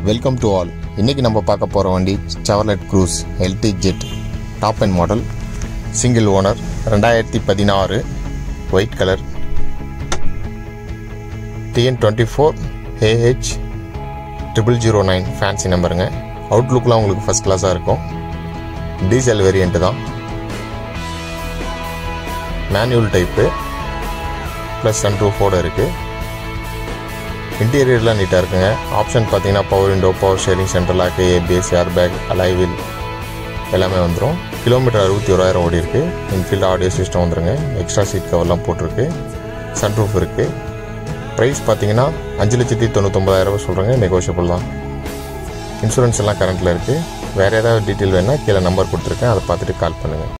welcome to all இன்னைக்கு நம்ம பார்க்க போகிற வண்டி Chevrolet Cruze LT Z top end model single owner ரெண்டாயிரத்தி பதினாறு white colour TN twenty four AH triple zero nine fancy நம்பருங்க அவுட்லுக்லாம் உங்களுக்கு ஃபஸ்ட் கிளாஸாக இருக்கும் டீசல் வேரியண்ட்டு தான் மேனுவல் டைப்பு ப்ளஸ் சன்ரூஃபோடு இருக்குது இன்டீரியர்லாம் நீட்டாக இருக்குங்க ஆப்ஷன் பார்த்தீங்கன்னா power window power steering central lock ABS air bag alloy wheel எல்லாமே வந்துடும் கிலோமீட்டர் அறுபத்தி ஓராயிரம் ஓடி இருக்கு இன்ஃபீல்ட் ஆடியோ சிஸ்டம் வந்துருங்க எக்ஸ்ட்ரா சீட் கவர்லாம் போட்டிருக்கு சன்ரூஃப் இருக்குது ப்ரைஸ் பார்த்தீங்கன்னா அஞ்சு லட்சத்தி தொண்ணூத்தொம்பதாயிரம் ரூபாய் சொல்கிறாங்க நெகோஷியபிள் தான் இன்சூரன்ஸ் எல்லாம் கரண்ட்டில் இருக்குது வேறு ஏதாவது டீட்டெயில் வேணால் கீழே நம்பர் கொடுத்துருக்கேன் அதை பார்த்துட்டு கால் பண்ணுங்கள்